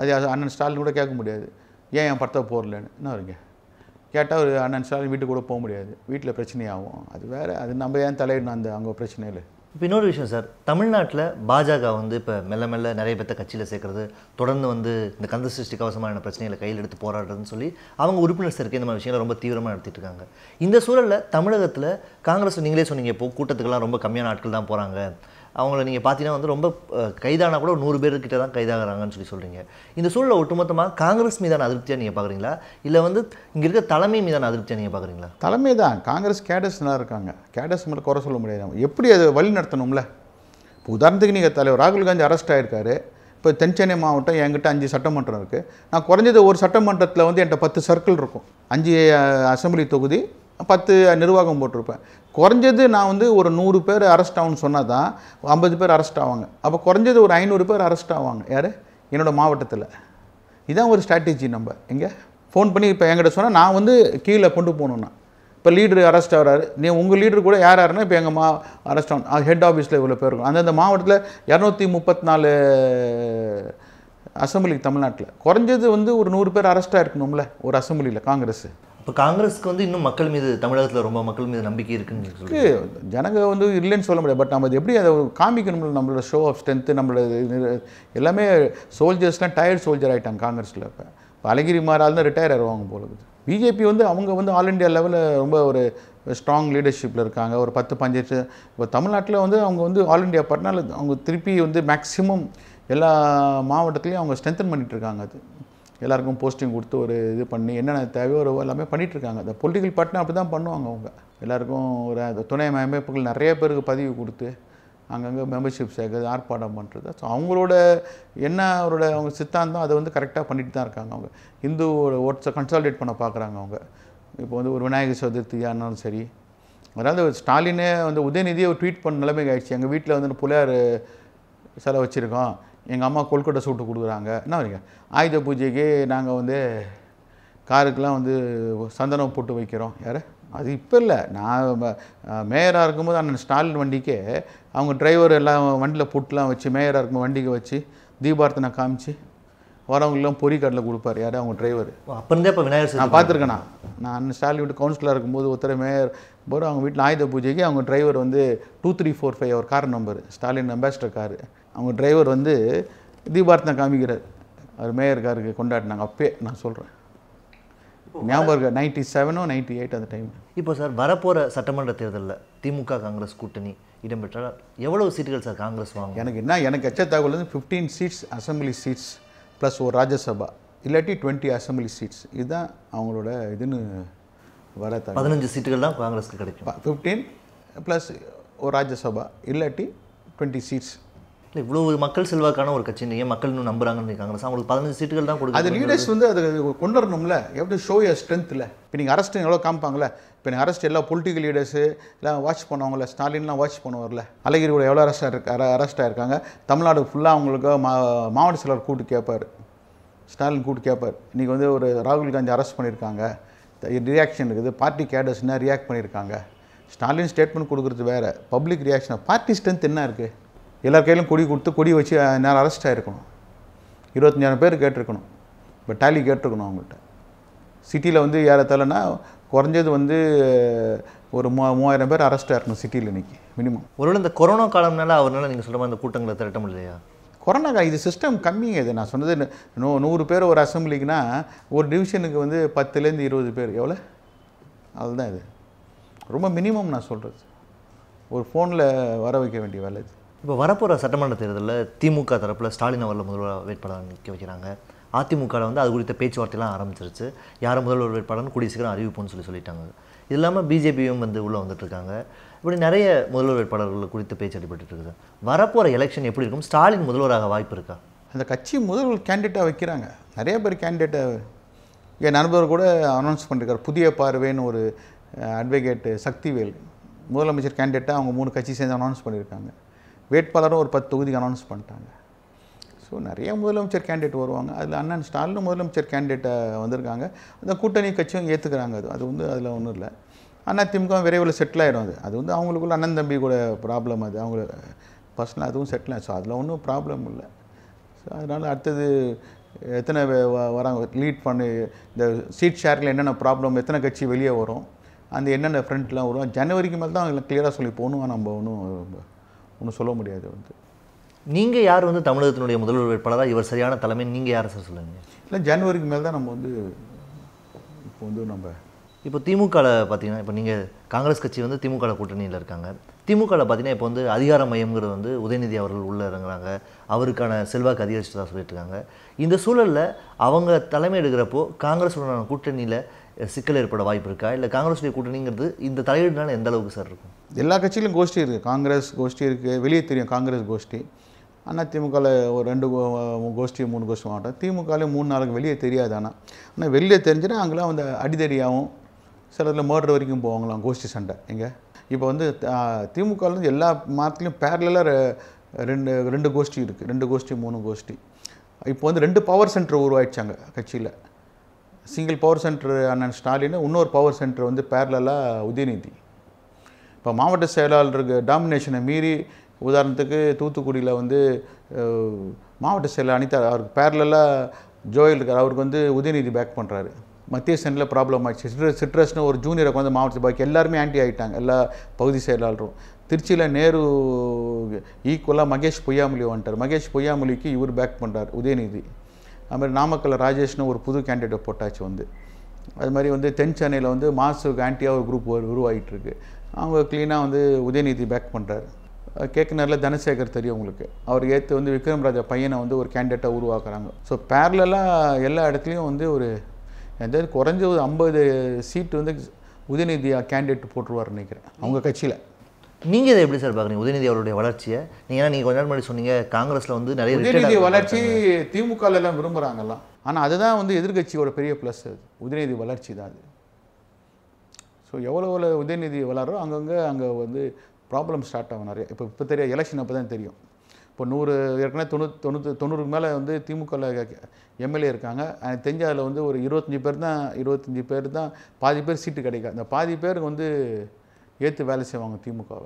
அது அது அண்ணன் ஸ்டாலின் கூட கேட்க முடியாது ஏன் என் படத்தை போடலன்னு என்ன வருங்க கேட்டால் ஒரு அண்ணன் ஸ்டாலின் வீட்டுக்கு கூட போக முடியாது வீட்டில் பிரச்சனையாகும் அது வேறு அது நம்ம ஏன் தலையிடணும் அந்த அங்கே பிரச்சனையில் இப்போ இன்னொரு விஷயம் சார் தமிழ்நாட்டில் பாஜக வந்து இப்போ மெல்ல மெல்ல நிறைய பேர்த்த கட்சியில் சேர்க்கறது தொடர்ந்து வந்து இந்த கந்த சிருஷ்டி கவசமான பிரச்சனைகளை கையில் எடுத்து போராடுறதுன்னு சொல்லி அவங்க உறுப்பினர் சேர்க்கை இந்த மாதிரி விஷயங்களை ரொம்ப தீவிரமாக நடத்திட்டு இருக்காங்க இந்த சூழலில் தமிழகத்தில் காங்கிரஸ் நீங்களே சொன்னீங்க இப்போ கூட்டத்துக்கெல்லாம் ரொம்ப கம்மியான ஆட்கள் தான் போகிறாங்க அவங்கள நீங்கள் பார்த்தீங்கன்னா வந்து ரொம்ப அஹ், கைதானா கூட ஒரு நூறு பேர்கிட்ட தான் கைதாகிறாங்கன்னு சொல்லி சொல்கிறீங்க இந்த சூழலை ஒட்டுமொத்தமாக காங்கிரஸ் மீதான அதிருப்தியாக நீங்கள் பார்க்குறீங்களா இல்லை வந்து இங்கே இருக்க தலைமை மீதான அதிருப்தியாக நீங்கள் பார்க்குறீங்களா தலைமை தான் காங்கிரஸ் கேடர்ஸ் நல்லா இருக்காங்க கேடர்ஸ் மேலே குறை சொல்ல முடியாது நம்ம எப்படி அதை வழி நடத்தணும்ல இப்போ உதாரணத்துக்கு நீங்கள் தலைவர் ராகுல் காந்தி அரெஸ்ட் ஆயிருக்காரு இப்போ தென் சென்னை மாவட்டம் என்கிட்ட அஞ்சு சட்டமன்றம் இருக்குது நான் குறைஞ்சது ஒரு சட்டமன்றத்தில் வந்து என்கிட்ட பத்து சர்க்கிள் இருக்கும் அஞ்சு அஹ், அசெம்பிளி தொகுதி பத்து நிர்வாகம் போட்டிருப்பேன் குறைஞ்சது நான் வந்து ஒரு நூறு பேர் அரெஸ்ட் ஆகும்னு சொன்னால் தான் ஐம்பது பேர் அரெஸ்ட் ஆவாங்க அப்போ குறைஞ்சது ஒரு ஐநூறு பேர் அரெஸ்ட் ஆவாங்க யார் என்னோடய மாவட்டத்தில் இதான் ஒரு ஸ்ட்ராட்டஜி நம்ம எங்கே ஃபோன் பண்ணி இப்போ என்கிட்ட சொன்னால் நான் வந்து கீழே கொண்டு போகணுன்னா இப்போ லீடர் அரெஸ்ட் ஆகிறாரு நீ உங்கள் லீடர் கூட யார் யாருன்னா இப்போ எங்கள் மா அரெஸ்ட் ஆகணும் ஹெட் ஆஃபீஸில் இவ்வளோ பேர் இருக்கும் அந்தந்த மாவட்டத்தில் இரநூத்தி முப்பத்தி நாலு அசம்பிளி தமிழ்நாட்டில் குறைஞ்சது வந்து ஒரு நூறு பேர் அரெஸ்ட்டாக இருக்கணும்ல ஒரு அசம்பிளியில் காங்கிரஸ் இப்போ காங்கிரஸ்க்கு வந்து இன்னும் மக்கள் மீது தமிழகத்தில் ரொம்ப மக்கள் மீது நம்பிக்கை இருக்குன்னு நீங்க சொல்றீங்க இருக்கு ஜனங்க வந்து இல்லைன்னு சொல்ல முடியாது பட் நம்ம அது எப்படி அதை காமிக்கணும் நம்மளோட ஷோ ஆஃப் ஸ்ட்ரென்த்து நம்மளோட இது- எல்லாமே சோல்ஜர்ஸ்லாம் டயர்ட் சோல்ஜர் ஆகிட்டாங்க காங்கிரஸில் இப்போ இப்போ அழகிரி மாறால் தான் ரிட்டையர் ஆடுவாங்க போல இருக்குது பிஜேபி வந்து அவங்க வந்து ஆல் இண்டியா லெவலில் ரொம்ப ஒரு ஸ்ட்ராங் லீடர்ஷிப்பில் இருக்காங்க ஒரு பத்து பஞ்சாயத்து இப்போ தமிழ்நாட்டில் வந்து அவங்க வந்து ஆல் இண்டியா பட்னால அவங்க திருப்பி வந்து மேக்ஸிமம் எல்லா மாவட்டத்துலேயும் அவங்க ஸ்ட்ரென்தன் பண்ணிட்டு இருக்காங்க அது எல்லாருக்கும் போஸ்டிங் கொடுத்து ஒரு இது பண்ணி என்னென்ன தேவையோ ஒரு எல்லாமே பண்ணிட்டு இருக்காங்க அந்த பொலிட்டிக்கல் பார்ட்னர் அப்படி தான் பண்ணுவாங்க அவங்க எல்லாருக்கும் ஒரு அந்த துணை அமைப்புகள் நிறைய பேருக்கு பதிவு கொடுத்து அங்கங்கே மெம்பர்ஷிப் சேர்க்கறது ஆர்ப்பாட்டம் பண்ணுறது ஸோ அவங்களோட என்ன அவரோட அவங்க சித்தாந்தம் அதை வந்து கரெக்டாக பண்ணிட்டு தான் இருக்காங்க அவங்க இந்துவோட ஓட்ஸை கன்சாலிடேட் பண்ண பார்க்குறாங்க அவங்க இப்போ வந்து ஒரு விநாயகர் சதுர்த்தியாக இருந்தாலும் சரி அதாவது ஸ்டாலினே வந்து உதயநிதியை ஒரு ட்வீட் பண்ண நிலைமைக்கு ஆயிடுச்சு எங்கள் வீட்டில் வந்து புள்ளையார் சிலை வச்சுருக்கோம் எங்கள் அம்மா கொல்கட்டை சூட்டு கொடுக்குறாங்க என்ன வரீங்க ஆயுத பூஜைக்கு நாங்கள் வந்து காருக்கெலாம் வந்து சந்தனம் போட்டு வைக்கிறோம் யார் அது இப்போ இல்லை நான் மேயராக இருக்கும்போது அண்ணன் ஸ்டாலின் வண்டிக்கே அவங்க டிரைவர் எல்லாம் வண்டியில் புட்டுலாம் வச்சு மேயராக இருக்கும்போது வண்டிக்கு வச்சு தீபார்த்தனை காமிச்சு வரவங்களும் பொறி கடலை கொடுப்பார் யார் அவங்க டிரைவர் அப்போ இருந்தே இப்போ விநாயகர் நான் சதுர்த்தி பார்த்துருக்கேண்ணா நான் அண்ணன் ஸ்டாலின் வீட்டு கவுன்சிலராக இருக்கும்போது ஒருத்தர் மேயர் போது அவங்க வீட்டில் ஆயுத பூஜைக்கு அவங்க டிரைவர் வந்து டூ த்ரீ ஃபோர் ஃபைவ் அவர் car number Stalin Ambassador car அவங்க டிரைவர் வந்து தீபார்த்தனை காமிக்கிறார் அவர் மேயர் காருக்கு கொண்டாடினாங்க அப்பே நான் சொல்கிறேன் ஞாபகம் இருக்கு நைன்ட்டி செவனோ நைன்ட்டி எயிட் அந்த டைம் இப்போ சார் வரப்போகிற சட்டமன்ற தேர்தலில் திமுக காங்கிரஸ் கூட்டணி இடம்பெற்றால் எவ்வளவு சீட்டுகள் சார் காங்கிரஸ் வாங்கும் எனக்கு என்ன எனக்கு எச்ச தகவல் வந்து fifteen seats assembly seats plus ஒரு ராஜ்யசபா இல்லாட்டி டுவெண்ட்டி அசம்பிளி சீட்ஸ் இதுதான் அவங்களோட இதுன்னு வர தகவல் பதினஞ்சு சீட்டுகள் தான் காங்கிரஸ்க்கு கிடைக்கும் ஃபிஃப்டீன் ப்ளஸ் ஒரு ராஜ்யசபா இல்லாட்டி டுவெண்ட்டி சீட்ஸ் இல்லை இவ்வளவு மக்கள் செல்வாக்கான ஒரு கட்சி நீங்கள் மக்கள் இன்னும் நம்புறாங்கன்னு காங்கிரஸ் அவங்களுக்கு பதினஞ்சு சீட்டுகள் தான் அது கொடுக்கும் லீடர்ஸ் வந்து அது கொண்டு வரணும்ல எப்படி ஷோ யர் ஸ்ட்ரென்த்தில் இப்போ நீங்கள் அரெஸ்ட் எவ்வளோ காமிப்பாங்களே இப்போ நீங்கள் அரெஸ்ட் எல்லா பொலிட்டிக்கல் லீடர்ஸு எல்லாம் வாட்ச் பண்ணுவாங்கல்ல ஸ்டாலின்லாம் வாட்ச் பண்ணுவார்ல அழகிரி கூட எவ்வளோ அரெஸ்ட் இருக்க அரெஸ்ட் ஆயிருக்காங்க தமிழ்நாடு ஃபுல்லாக அவங்களுக்கு மா மாவட்ட செயலர் கூட்டு கேட்பார் ஸ்டாலின் கூட்டு கேட்பார் இன்றைக்கி வந்து ஒரு ராகுல் காந்தி அரெஸ்ட் பண்ணியிருக்காங்க ரியாக்ஷன் இருக்குது பார்ட்டி கேடர்ஸ்னா ரியாக்ட் பண்ணியிருக்காங்க ஸ்டாலின் ஸ்டேட்மெண்ட் கொடுக்குறது வேறு பப்ளிக் ரியாக்ஷன் பார்ட்டி ஸ்ட்ரென்த் என்ன இருக்குது எல்லார் கையிலும் கொடி கொடுத்து கொடி வச்சு நேரம் அரெஸ்ட் ஆகிருக்கணும் இருபத்தஞ்சாயிரம் பேர் கேட்டிருக்கணும் இப்போ டேலி கேட்டிருக்கணும் அவங்கள்ட்ட சிட்டியில் வந்து ஏறத்தாழனா குறைஞ்சது வந்து ஒரு மூ மூவாயிரம் பேர் அரெஸ்ட் ஆயிருக்கணும் சிட்டியில் இன்னைக்கு மினிமம் ஒருவேளை இந்த கொரோனா காலம்னால அவர்னால நீங்கள் சொல்கிற மாதிரி இந்த கூட்டங்களை திரட்ட முடியலையா கொரோனா கா- இது சிஸ்டம் கம்மிங்க இது நான் சொன்னது நூ- நூ நூறு பேர் ஒரு அசம்பிளிக்குனா ஒரு டிவிஷனுக்கு வந்து பத்துலேருந்து இருபது பேர் எவ்வளோ அதுதான் இது ரொம்ப மினிமம் நான் சொல்கிறது ஒரு ஃபோனில் வர வைக்க வேண்டிய வேலை இது இப்போ வரப்போகிற சட்டமன்ற தேர்தலில் திமுக தரப்பில் ஸ்டாலின் அவர்கள் முதல்வர் வேட்பாளர் நிற்க வைக்கிறாங்க அதிமுகவில் வந்து அது குறித்த பேச்சுவார்த்தைலாம் ஆரம்பிச்சிருச்சு யார் முதல்வர் வேட்பாளர்னு கூடிய சீக்கிரம் அறிவிப்போம்னு சொல்லி சொல்லிட்டாங்க இது இல்லாமல் பிஜேபியும் வந்து உள்ளே வந்துட்டு இருக்காங்க இப்படி நிறைய முதல்வர் வேட்பாளர்கள் குறித்து பேச்சு அடிபட்டு இருக்குது வரப்போகிற எலெக்ஷன் எப்படி இருக்கும் ஸ்டாலின் முதல்வராக வாய்ப்பு இருக்கா அந்த கட்சி முதல்வர் கேண்டிடேட்டாக வைக்கிறாங்க நிறைய பேர் கேண்டிடேட்டை என் நண்பர் கூட அனௌன்ஸ் பண்ணிருக்காரு புதிய பார்வைன்னு ஒரு அட்வொகேட் சக்திவேல் முதலமைச்சர் கேண்டிடேட்டாக அவங்க மூணு கட்சி சேர்ந்து அனௌன்ஸ் பண்ணியிருக்காங்க வேட்பாளரும் ஒரு பத்து தொகுதிக்கு அனௌன்ஸ் பண்ணிட்டாங்க ஸோ நிறைய முதலமைச்சர் கேண்டிடேட் வருவாங்க அதில் அண்ணன் ஸ்டாலினும் முதலமைச்சர் கேண்டிடேட்டாக வந்திருக்காங்க அந்த கூட்டணி கட்சியும் ஏற்றுக்கிறாங்க அது அது வந்து அதில் ஒன்றும் இல்லை அண்ணா திமுக விரைவில் செட்டில் ஆயிடும் அது அது வந்து அவங்களுக்குள்ள அண்ணன் தம்பி கூட ப்ராப்ளம் அது அவங்க பர்சனலாக அதுவும் செட்டில் ஆச்சு அதில் ஒன்றும் ப்ராப்ளம் இல்லை ஸோ அதனால் அடுத்தது எத்தனை வே- வ- வராங்க லீட் பண்ணி இந்த சீட் ஷேரில் என்னென்ன ப்ராப்ளம் எத்தனை கட்சி வெளியே வரும் அந்த என்னென்ன ஃப்ரண்ட்லாம் வரும் ஜனவரிக்கு மேலே தான் அவங்க கிளியராக சொல்லி போகணும் நம்ம ஒன்றும் ஒன்றும் சொல்ல முடியாது வந்து நீங்கள் யார் வந்து தமிழகத்தினுடைய முதல்வர் வேட்பாளராக இவர் சரியான தலைமை நீங்கள் யாரை சார் சொல்லுங்க இல்லை ஜனவரிக்கு மேலே தான் நம்ம வந்து இப்போ வந்து நம்ம இப்போ திமுகவில் பார்த்தீங்கன்னா இப்போ நீங்கள் காங்கிரஸ் கட்சி வந்து திமுக கூட்டணியில் இருக்காங்க திமுகவில் பார்த்தீங்கன்னா இப்போ வந்து அதிகார மையம்ங்கிறது வந்து உதயநிதி அவர்கள் உள்ளே இறங்குறாங்க அவருக்கான செல்வாக்கு அதிகரிச்சதா சொல்லிட்டு இருக்காங்க இந்த சூழலில் அவங்க தலைமை எடுக்கிறப்போ காங்கிரஸுடனான கூட்டணியில் சிக்கல் ஏற்பட வாய்ப்பு இருக்கா இல்லை காங்கிரஸுடைய கூட்டணிங்கிறது இந்த தலையீடுனால எந்த அளவுக்கு சார் இருக்கும் எல்லா கட்சியிலும் கோஷ்டி இருக்குது காங்கிரஸ் கோஷ்டி இருக்குது வெளியே தெரியும் காங்கிரஸ் கோஷ்டி ஆனால் திமுகவில் ஒரு ரெண்டு கோ- கோஷ்டி மூணு கோஷ்டி மாட்டோம் திமுகவில் மூணு நாளுக்கு வெளியே தெரியாது ஆனால் ஆனால் வெளியே தெரிஞ்சுன்னா அங்கெல்லாம் வந்து அடிதடியாகவும் சிலதில் மர்டர் வரைக்கும் போவாங்களாம் கோஷ்டி சண்டை எங்கே இப்போ வந்து திமுகவில் வந்து எல்லா மாதத்துலையும் பேரலாக ரெண்டு ரெண்டு கோஷ்டி இருக்குது ரெண்டு கோஷ்டி மூணு கோஷ்டி இப்போ வந்து ரெண்டு பவர் சென்டர் உருவாயிடுச்சாங்க கட்சியில் சிங்கிள் பவர் சென்டர் அண்ணன் ஸ்டாலின் இன்னொரு பவர் சென்டர் வந்து பேரலாக உதயநிதி இப்போ மாவட்ட செயலாளருக்கு டாமினேஷனை மீறி உதாரணத்துக்கு தூத்துக்குடியில் வந்து அஹ், மாவட்ட செயலர் அனிதா அவருக்கு பேரலாக ஜோயல் இருக்கார் அவருக்கு வந்து உதயநிதி பேக் பண்ணுறாரு மத்திய சென்டரில் ப்ராப்ளம் ஆயிடுச்சு சிட்ரஸ் சிட்ரஸ்னு ஒரு ஜூனியரை வந்து மாவட்ட பாக்கி எல்லாருமே ஆன்டி ஆகிட்டாங்க எல்லா பகுதி செயலாளரும் திருச்சியில் நேரு ஈக்குவலாக மகேஷ் பொய்யாமொழி வந்துட்டார் மகேஷ் பொய்யாமொழிக்கு இவர் பேக் பண்ணுறார் உதயநிதி அது மாதிரி நாமக்கல்ல ராஜேஷ்னு ஒரு புது கேண்டிடேட் போட்டாச்சு வந்து அது மாதிரி வந்து தென் சென்னையில் வந்து மாசுக்கு ஆன்டியாக ஒரு குரூப் உருவாகிட்டு இருக்கு அவங்க க்ளீனாக வந்து உதயநிதி பேக் பண்ணுறாரு கேட்குனரில் தனசேகர் தெரியும் உங்களுக்கு அவர் ஏற்று வந்து விக்ரம் ராஜா பையனை வந்து ஒரு கேண்டிடேட்டாக உருவாக்குறாங்க ஸோ பேரலாக எல்லா இடத்துலையும் வந்து ஒரு எதாவது குறைஞ்ச ஒரு ஐம்பது சீட்டு வந்து உதயநிதி கேண்டிடேட் போட்டுருவார் நினைக்கிறேன் அவங்க கட்சியில் நீங்கள் இதை எப்படி சார் பார்க்குறீங்க உதயநிதி அவருடைய வளர்ச்சியை நீங்கள் ஏன்னா நீங்கள் கொஞ்ச நாள் முன்னாடி சொன்னீங்க காங்கிரஸில் வந்து நிறைய retired உதயநிதி ஆட்கள் வளர்ச்சி இருக்காங்க. திமுகல எல்லாம் விரும்புகிறாங்கல்லாம் ஆனால் அதுதான் வந்து எதிர்க்கட்சியோட பெரிய ப்ளஸ் அது உதயநிதி வளர்ச்சி தான் அது ஸோ எவ்வளோ எவ்வளோ உதயநிதி வளரோ அங்கங்கே அங்கே வந்து ப்ராப்ளம் ஸ்டார்ட் ஆகும் நிறைய இப்போ இப்போ தெரியும் எலெக்ஷன் அப்போ தான் தெரியும் இப்போ நூறு ஏற்கனவே தொண்ணூற்றி தொண்ணூற்றி தொண்ணூறுக்கு மேலே வந்து திமுகவில் எம்எல்ஏ இருக்காங்க எனக்கு தெரிஞ்ச அதில் வந்து ஒரு இருபத்தஞ்சி பேர் தான் இருபத்தஞ்சி பேர் தான் பாதி பேர் சீட்டு கிடைக்காது அந்த பாதி பேருக்கு வந்து ஏற்று வேலை செய்வாங்க திமுகவை